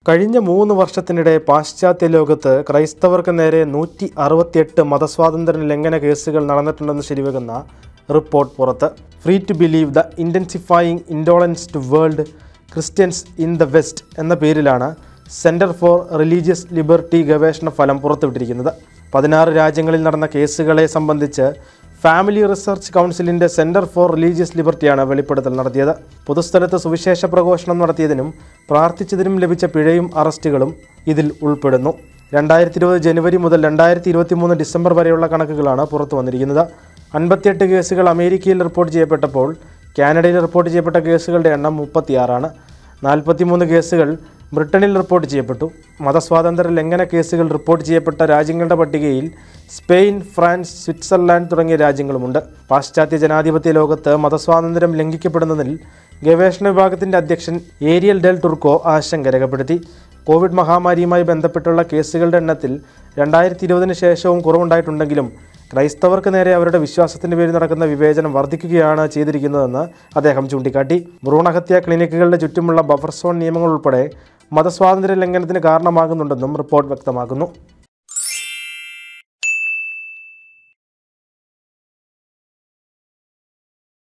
കഴിഞ്ഞ മൂന്ന് വർഷത്തിനിടെ പാശ്ചാത്യ ലോകത്ത് ക്രൈസ്തവർക്ക് നേരെ നൂറ്റി അറുപത്തിയെട്ട് മതസ്വാതന്ത്ര്യ ലംഘന കേസുകൾ നടന്നിട്ടുണ്ടെന്ന് ശരിവെക്കുന്ന റിപ്പോർട്ട് പുറത്ത് free to believe the intensifying indolence to world Christians in the west എന്ന പേരിലാണ് സെൻറ്റർ ഫോർ റിലീജിയസ് ലിബർട്ടി ഗവേഷണ ഫലം പുറത്തുവിട്ടിരിക്കുന്നത് പതിനാറ് രാജ്യങ്ങളിൽ നടന്ന കേസുകളെ സംബന്ധിച്ച് ഫാമിലി റിസർച്ച് കൗൺസിലിൻ്റെ സെൻറ്റർ ഫോർ റിലീജിയസ് ലിബർട്ടിയാണ് വെളിപ്പെടുത്തൽ നടത്തിയത് പൊതുസ്ഥലത്ത് സുവിശേഷ പ്രഘോഷണം നടത്തിയതിനും പ്രാർത്ഥിച്ചതിനും ലഭിച്ച പിഴയും അറസ്റ്റുകളും ഇതിൽ ഉൾപ്പെടുന്നു രണ്ടായിരത്തി ഇരുപത് ജനുവരി മുതൽ രണ്ടായിരത്തി ഇരുപത്തി മൂന്ന് ഡിസംബർ വരെയുള്ള കണക്കുകളാണ് പുറത്തു വന്നിരിക്കുന്നത് അൻപത്തിയെട്ട് കേസുകൾ അമേരിക്കയിൽ റിപ്പോർട്ട് ചെയ്യപ്പെട്ടപ്പോൾ കാനഡയിൽ റിപ്പോർട്ട് ചെയ്യപ്പെട്ട കേസുകളുടെ എണ്ണം മുപ്പത്തിയാറാണ് നാൽപ്പത്തിമൂന്ന് കേസുകൾ ബ്രിട്ടനിൽ റിപ്പോർട്ട് ചെയ്യപ്പെട്ടു മതസ്വാതന്ത്ര്യ ലംഘന കേസുകൾ റിപ്പോർട്ട് ചെയ്യപ്പെട്ട രാജ്യങ്ങളുടെ പട്ടികയിൽ സ്പെയിൻ ഫ്രാൻസ് സ്വിറ്റ്സർലാൻഡ് തുടങ്ങിയ രാജ്യങ്ങളുമുണ്ട് പാശ്ചാത്യ ജനാധിപത്യ ലോകത്ത് മതസ്വാതന്ത്ര്യം ലംഘിക്കപ്പെടുന്നതിൽ ഗവേഷണ വിഭാഗത്തിൻ്റെ അധ്യക്ഷൻ ഏരിയൽ ഡെൽ ടുർക്കോ ആശങ്ക രേഖപ്പെടുത്തി കോവിഡ് മഹാമാരിയുമായി ബന്ധപ്പെട്ടുള്ള കേസുകളുടെ എണ്ണത്തിൽ രണ്ടായിരത്തി ഇരുപതിന് ശേഷവും കുറവുണ്ടായിട്ടുണ്ടെങ്കിലും ക്രൈസ്തവർക്ക് നേരെ അവരുടെ വിശ്വാസത്തിന്റെ പേരിൽ നടക്കുന്ന വിവേചനം വർദ്ധിക്കുകയാണ് ചെയ്തിരിക്കുന്നതെന്ന് അദ്ദേഹം ചൂണ്ടിക്കാട്ടി ഭ്രൂണഹത്യ ക്ലിനിക്കുകളുടെ ചുറ്റുമുള്ള ബഫർ സോൺ നിയമങ്ങൾ ഉൾപ്പെടെ മതസ്വാതന്ത്ര്യ ലംഘനത്തിന് കാരണമാകുന്നുണ്ടെന്നും റിപ്പോർട്ട് വ്യക്തമാക്കുന്നു